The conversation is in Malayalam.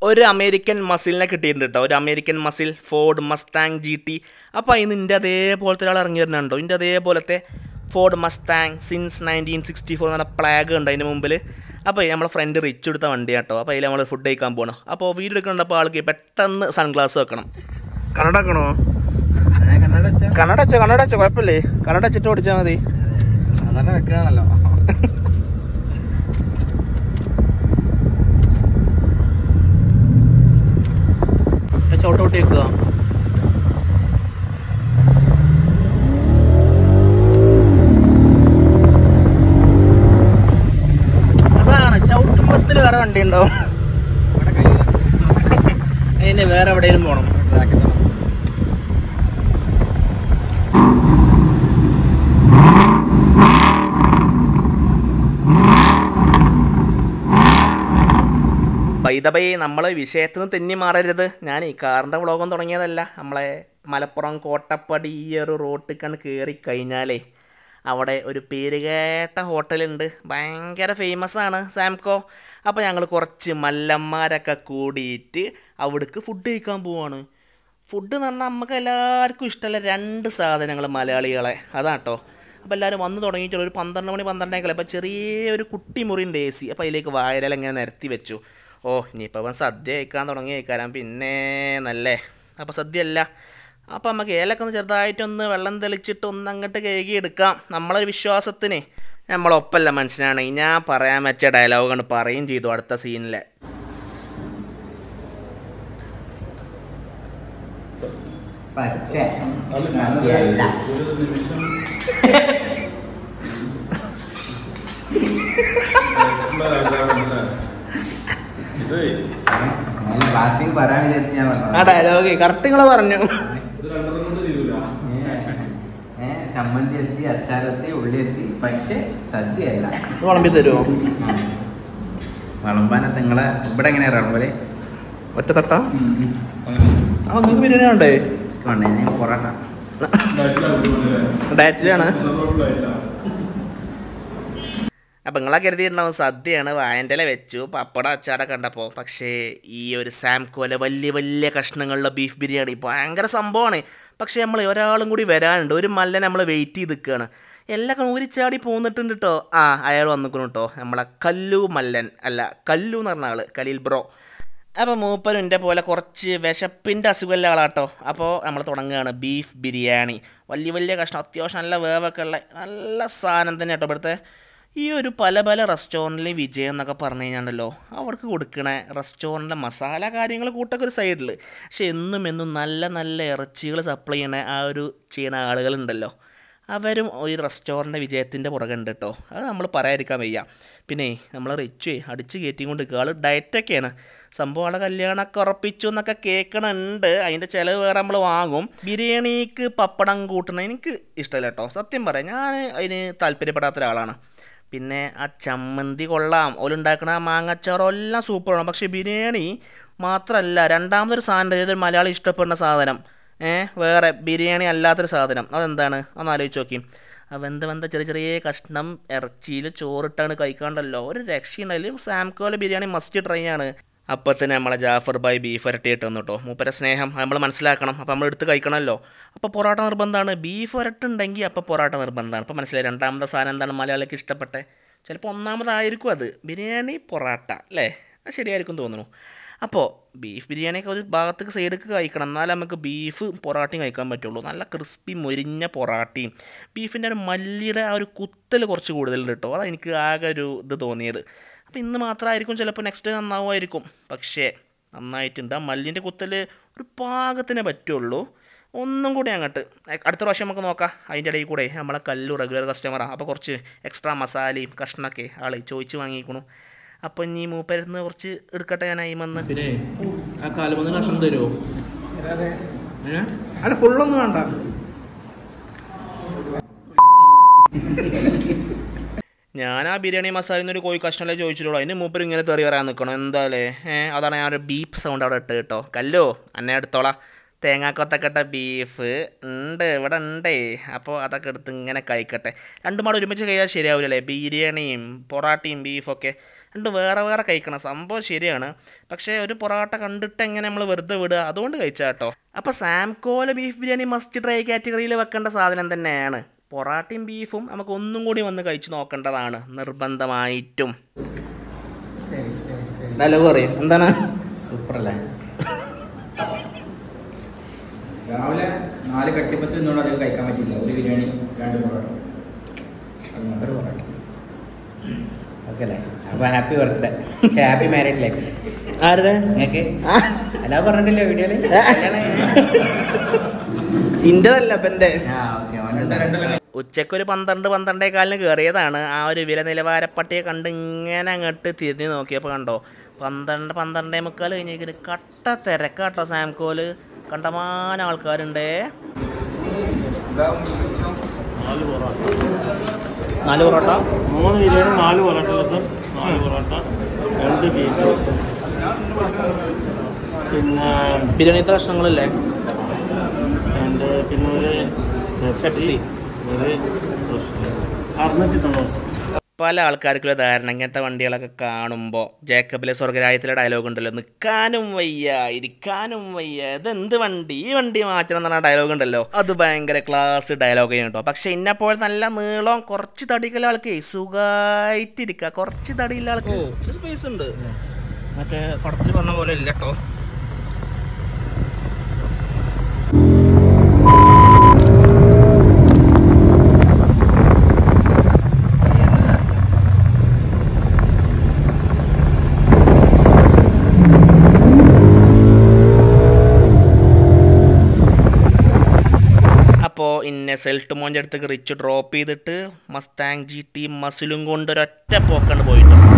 ഒരു അമേരിക്കൻ മസിലിനെ കിട്ടിയിട്ടുണ്ട് കേട്ടോ ഒരു American muscle Ford Mustang G T അപ്പോൾ അതിന് ഇതിൻ്റെ അതേപോലത്തെ ഒരാൾ ഇറങ്ങി വരുന്നുണ്ടോ ഇതിൻ്റെ അതേപോലത്തെ Ford Mustang since nineteen sixty four എന്ന് പറഞ്ഞ പ്ലാഗ് ഉണ്ട് അതിൻ്റെ മുമ്പിൽ അപ്പോൾ നമ്മളെ ഫ്രണ്ട് റിച്ച് എടുത്ത വണ്ടി കേട്ടോ അപ്പോൾ അതിൽ നമ്മൾ ഫുഡ് കഴിക്കാൻ പോകണം അപ്പോൾ വീഡിയോ എടുക്കണ്ടപ്പോൾ ആൾക്ക് പെട്ടെന്ന് സൺഗ്ലാസ് വെക്കണം കണ്ണട വെക്കണോ കണ്ണട വെച്ചോ കണ്ണട വെച്ചോ കുഴപ്പമില്ലേ കണ്ണട വെച്ചിട്ട് ഓടിച്ചാൽ മതി അതന്നെ വെക്കാണല്ലോ ചോട്ടോട്ടി വെക്കുക അതാണ് ചവിട്ടുമ്പത്തിൽ വേറെ വണ്ടി ഉണ്ടാവും ഇവിടെ കൈ അതിന് വേറെ എവിടെയും പോകണം ഇതാക്കി ബൈതബൈ നമ്മൾ വിഷയത്തിൽ നിന്ന് തെന്നി മാറരുത് ഞാൻ ഈ കാറിൻ്റെ വ്ളോഗം തുടങ്ങിയതല്ല നമ്മളെ മലപ്പുറം കോട്ടപ്പടി ഈ ഒരു റോട്ടിക്കാണ് കയറി കഴിഞ്ഞാലേ അവിടെ ഒരു പേര് കേട്ട ഹോട്ടലുണ്ട് ഭയങ്കര ഫേമസ് ആണ് സാംകോ അപ്പോൾ ഞങ്ങൾ കുറച്ച് മല്ലന്മാരൊക്കെ കൂടിയിട്ട് അവിടേക്ക് ഫുഡ് കഴിക്കാൻ പോവാണ് ഫുഡ് എന്ന് പറഞ്ഞാൽ നമുക്ക് എല്ലാവർക്കും ഇഷ്ടമല്ല രണ്ട് സാധനങ്ങൾ മലയാളികളെ അതാട്ടോ അപ്പോൾ എല്ലാവരും വന്ന് തുടങ്ങിയിട്ടുള്ള ഒരു പന്ത്രണ്ട് മണി പന്ത്രണ്ടേക്കല്ലേ അപ്പോൾ ചെറിയൊരു കുട്ടി മുറിൻ്റെ എ സി അപ്പോൾ അതിലേക്ക് വായരൽ ഇങ്ങനെ നിരത്തി വെച്ചു ഓ ഇനിയിപ്പോൾ അവൻ സദ്യ കഴിക്കാൻ തുടങ്ങി കഴിക്കാരം പിന്നെ നല്ലേ അപ്പോൾ സദ്യ അല്ല അപ്പോൾ നമുക്ക് ഏലൊക്കെ ഒന്ന് ചെറുതായിട്ടൊന്ന് വെള്ളം തെളിച്ചിട്ട് ഒന്ന് അങ്ങോട്ട് കഴുകി എടുക്കാം നമ്മളൊരു വിശ്വാസത്തിന് നമ്മളൊപ്പമല്ല മനുഷ്യനാണെങ്കിൽ ഞാൻ പറയാൻ വെച്ച ഡയലോഗാണ് പറയുകയും ചെയ്തു അടുത്ത സീനിലെ പക്ഷേ നന്ദിയല്ല ഞാൻ ക്ലാസ്സിൽ പറയാൻ വിചാരിച്ചു ഞാൻ ആ പറഞ്ഞു ഡയലോഗ് കറക്റ്റ് നിങ്ങൾ പറഞ്ഞു ഏ ചമ്മന്തി എത്തി അച്ചാറെത്തി ഉള്ളി എത്തി പക്ഷെ സദ്യയല്ല വിളമ്പി തരുമോ വിളമ്പാനത്ത് നിങ്ങളെ ഇവിടെ എങ്ങനെയാ വിളമ്പല് ഒറ്റ തട്ട ആ നിങ്ങൾക്ക് ബിരിയാണി ഉണ്ടേ വേണ്ടേ ഞാൻ പൊറോട്ട ഡയറ്റിലാണ് അപ്പം നിങ്ങളെ കരുതിയിട്ടുണ്ടാവും സദ്യയാണ് വായൻ്റെ വെച്ചു പപ്പടം അച്ചാറൊക്കെ കണ്ടപ്പോൾ പക്ഷേ ഈ ഒരു സാംകോലെ വലിയ വലിയ കഷ്ണങ്ങളുള്ള ബീഫ് ബിരിയാണി ഭയങ്കര സംഭവമാണ് പക്ഷേ നമ്മൾ ഒരാളും കൂടി വരാനുണ്ട് ഒരു മല്ലൻ നമ്മൾ വെയിറ്റ് ചെയ്ത് നിൽക്കുകയാണ് എല്ലാം ഊരിച്ചാടി പോന്നിട്ടുണ്ട് കേട്ടോ ആ അയാൾ വന്നിക്കണം കേട്ടോ നമ്മളെ കല്ലു മല്ലൻ അല്ല കല്ലു എന്ന് പറഞ്ഞ ആള് കലീൽ ബ്രോ അപ്പോൾ മൂപ്പരും എൻ്റെ പോലെ കുറച്ച് വിശപ്പിൻ്റെ അസുഖമുള്ള ആളാട്ടോ അപ്പോൾ നമ്മൾ തുടങ്ങുകയാണ് ബീഫ് ബിരിയാണി വലിയ വലിയ കഷ്ണം അത്യാവശ്യം നല്ല വേവൊക്കെ ഉള്ള നല്ല സാധനം തന്നെ കേട്ടോ ഇവിടുത്തെ ഈ ഒരു പല പല റെസ്റ്റോറൻറ്റിലെ വിജയം എന്നൊക്കെ പറഞ്ഞു കഴിഞ്ഞാണ്ടല്ലോ അവർക്ക് കൊടുക്കണ റെസ്റ്റോറൻറ്റിലെ മസാല കാര്യങ്ങൾ കൂട്ടൊക്കെ ഒരു സൈഡിൽ പക്ഷെ എന്നും എന്നും നല്ല നല്ല ഇറച്ചികൾ സപ്ലൈ ചെയ്യണ ആ ഒരു ചെയ്യണ ആളുകളുണ്ടല്ലോ അവരും ഈ റെസ്റ്റോറൻറ്റ് വിജയത്തിൻ്റെ പുറകുണ്ട് കേട്ടോ അത് നമ്മൾ പറയാതിരിക്കാൻ വയ്യ പിന്നെ നമ്മൾ റിച്ച് അടിച്ച് കയറ്റിക്കൊണ്ട് നിൽക്കുക ആൾ ഡയറ്റൊക്കെയാണ് സംഭവം ആളെ കല്യാണമൊക്കെ ഉറപ്പിച്ചു എന്നൊക്കെ കേൾക്കണുണ്ട് അതിൻ്റെ ചിലവ് വേറെ നമ്മൾ വാങ്ങും ബിരിയാണിക്ക് പപ്പടം കൂട്ടണ എനിക്ക് ഇഷ്ടമല്ല കേട്ടോ സത്യം പറയാം ഞാൻ അതിന് താല്പര്യപ്പെടാത്ത ഒരാളാണ് പിന്നെ ആ ചമ്മന്തി കൊള്ളാം ഓലുണ്ടാക്കണ ആ മാങ്ങച്ചാറും എല്ലാം സൂപ്പറാണ് പക്ഷേ ബിരിയാണി മാത്രമല്ല രണ്ടാമതൊരു സാധനം ഏതൊരു മലയാളി ഇഷ്ടപ്പെടുന്ന സാധനം ഏ വേറെ ബിരിയാണി അല്ലാത്തൊരു സാധനം അതെന്താണ് ഒന്ന് ആലോചിച്ച് നോക്കി ആ വെന്ത വെന്ത ചെറിയ ചെറിയ കഷ്ണം ഇറച്ചിയിൽ ചോറിട്ടാണ് കഴിക്കാണ്ടല്ലോ ഒരു രക്ഷയുണ്ടായാലും സാംകോലെ ബിരിയാണി മസ്റ്റ് ട്രൈ ആണ് അപ്പോൾ തന്നെ നമ്മളെ ജാഫർ ബായ് ബീഫ് വരട്ടിയിട്ട് വന്നു കേട്ടോ മൂപ്പരെ സ്നേഹം നമ്മൾ മനസ്സിലാക്കണം അപ്പോൾ നമ്മൾ എടുത്ത് കഴിക്കണമല്ലോ അപ്പോൾ പൊറോട്ട നിർബന്ധമാണ് ബീഫ് വരട്ടുണ്ടെങ്കിൽ അപ്പോൾ പൊറോട്ട നിർബന്ധമാണ് അപ്പോൾ മനസ്സിലായി രണ്ടാമത്തെ സാധനം എന്താണ് മലയാളിക്ക് ഇഷ്ടപ്പെട്ടെ ചിലപ്പോൾ ഒന്നാമതായിരിക്കും അത് ബിരിയാണി പൊറോട്ട അല്ലേ അത് ശരിയായിരിക്കും തോന്നുന്നു അപ്പോൾ ബീഫ് ബിരിയാണിയൊക്കെ ഒരു ഭാഗത്തേക്ക് സൈഡിലേക്ക് കഴിക്കണം എന്നാലേ നമുക്ക് ബീഫ് പൊറാട്ടയും കഴിക്കാൻ പറ്റുള്ളൂ നല്ല ക്രിസ്പി മൊരിഞ്ഞ പൊറാട്ടയും ബീഫിൻ്റെ ഒരു മല്ലിയുടെ ആ ഒരു കുത്തൽ കുറച്ച് കൂടുതലുണ്ട് കേട്ടോ അതാണ് എനിക്ക് ആകെ ഒരു ഇത് തോന്നിയത് അപ്പോൾ ഇന്ന് മാത്രമായിരിക്കും ചിലപ്പോൾ നെക്സ്റ്റ് നന്നാവുമായിരിക്കും പക്ഷേ നന്നായിട്ടുണ്ട് ആ മല്ലിൻ്റെ കുത്തൽ ഒരു പാകത്തിനെ പറ്റുള്ളൂ ഒന്നും കൂടി അങ്ങോട്ട് അടുത്ത പ്രാവശ്യം നമുക്ക് നോക്കാം അതിൻ്റെ ഇടയിൽ കൂടെ നമ്മളെ കല്ലു റെഗുലർ കസ്റ്റമറാണ് അപ്പോൾ കുറച്ച് എക്സ്ട്രാ മസാലയും കഷ്ണമൊക്കെ ആൾ ചോദിച്ച് വാങ്ങിക്കണു അപ്പോൾ ഇനി മൂപ്പരുന്ന് കുറച്ച് എടുക്കട്ടെ ഞാൻ അയിമന്ന് പിന്നെ ആ കാലുമന്ന് കഷ്ണം തരുമോ അല്ല ഫുള്ളൊന്നും വേണ്ട ഞാൻ ആ ബിരിയാണി മസാലയിൽ ഒരു കോഴി കഷ്ണമല്ലേ ചോദിച്ചിട്ടുള്ളൂ അതിന് മൂപ്പര് ഇങ്ങനെ തെറി പറയാൻ നിൽക്കണം എന്തായാലേ ഏഹ് അതാണ് ഞാൻ ഒരു ബീഫ് സൗണ്ട് അവിടെ ഇട്ട് കേട്ടോ കല്ലോ അന്നെ എടുത്തോളാം തേങ്ങാക്കൊത്തൊക്കെ ഇട്ട ബീഫ് ഉണ്ട് ഇവിടെ ഉണ്ടേ അപ്പോൾ അതൊക്കെ എടുത്ത് ഇങ്ങനെ കഴിക്കട്ടെ രണ്ടും പാടെ ഒരുമിച്ച് കഴിയാൽ ശരിയാവില്ലല്ലേ ബിരിയാണിയും പൊറാട്ടയും ബീഫൊക്കെ രണ്ടും വേറെ വേറെ കഴിക്കണം സംഭവം ശരിയാണ് പക്ഷേ ഒരു പൊറോട്ട കണ്ടിട്ട് എങ്ങനെ നമ്മൾ വെറുതെ വിടുക അതുകൊണ്ട് കഴിച്ചാൽ കേട്ടോ അപ്പോൾ സാംകോല ബീഫ് ബിരിയാണി മസ്റ്റ് ട്രൈ കാറ്റഗറിയിൽ വെക്കേണ്ട സാധനം തന്നെയാണ് പൊറാട്ടയും ബീഫും നമുക്ക് ഒന്നും കൂടി വന്ന് കഴിച്ചു നോക്കേണ്ടതാണ് നിർബന്ധമായിട്ടും ഡയലോഗ് പറയും എന്താണ് സൂപ്പർ അല്ലേ രാവിലെ നാല് കട്ടിപ്പത്ത് നിന്നോട് അധികം കഴിക്കാൻ പറ്റില്ല ഒരു ബിരിയാണി രണ്ട് പൊറോട്ട അതുകൊണ്ട് ഒരു പൊറോട്ട ഓക്കെ അല്ലേ അപ്പൊ happy birthday happy married life ആരുടെ നിങ്ങൾക്ക് അല്ല പറഞ്ഞിട്ടില്ലേ വീഡിയോയില് ഇന്റതല്ല അപ്പൊ എൻ്റെ ആ ഓക്കെ ഉച്ചയ്ക്ക് ഒരു പന്ത്രണ്ട് പന്ത്രണ്ടേ കാലിന് കയറിയതാണ് ആ ഒരു വില നിലവാര പട്ടിയെ കണ്ട് ഇങ്ങനെ അങ്ങോട്ട് തിരിഞ്ഞു നോക്കിയപ്പോൾ കണ്ടോ പന്ത്രണ്ട് പന്ത്രണ്ടേ മുക്കാൽ കഴിഞ്ഞേക്കിന് കട്ട തിരക്കാട്ടോ സാംകോല് കണ്ടമാനം ആൾക്കാരുണ്ടേ നാല് പൊറോട്ട നാല് പൊറോട്ട മൂന്ന് ബിരിയാണി നാല് പൊറോട്ട ദിവസം നാല് പൊറോട്ട രണ്ട് ബീഫ് പിന്നെ ബിരിയാണിത്തെ കഷ്ണങ്ങളില്ലേ രണ്ട് പിന്നെ ഒരു പെപ്സി ഒരു പ്രശ്നം അറുന്നൂറ്റി തൊണ്ണൂറ് ദിവസം പല ആൾക്കാർക്കുള്ള ധാരണ ഇങ്ങനത്തെ വണ്ടികളൊക്കെ കാണുമ്പോൾ ജേക്കബിലെ സ്വർഗരാജ്യത്തിലെ ഡയലോഗ് ഉണ്ടല്ലോ നിൽക്കാനും വയ്യ ഇരിക്കാനും വയ്യ ഇതെന്ത് വണ്ടി ഈ വണ്ടി മാറ്റണം എന്ന് പറഞ്ഞ ഡയലോഗ് ഉണ്ടല്ലോ അത് ഭയങ്കര ക്ലാസ് ഡയലോഗ് ചെയ്യും കേട്ടോ പക്ഷെ ഇന്നെപ്പോൾ നല്ല നീളം കുറച്ച് തടിയുള്ള ആൾക്ക് സുഖമായിട്ടിരിക്കുക കുറച്ച് തടിയുള്ള ആൾക്ക് സ്പേസ് ഉണ്ട് മറ്റേ പടത്തിൽ പറഞ്ഞ പോലെ ഇല്ല കേട്ടോ അപ്പോൾ ഇന്നെ സെൽട്ട് മോൻ്റെ അടുത്തേക്ക് റിച്ച് ഡ്രോപ്പ് ചെയ്തിട്ട് മസ്താങ് ജി ടി മസിലും കൊണ്ട് ഒരൊറ്റ പോക്കണ്ട് പോയിട്ടോ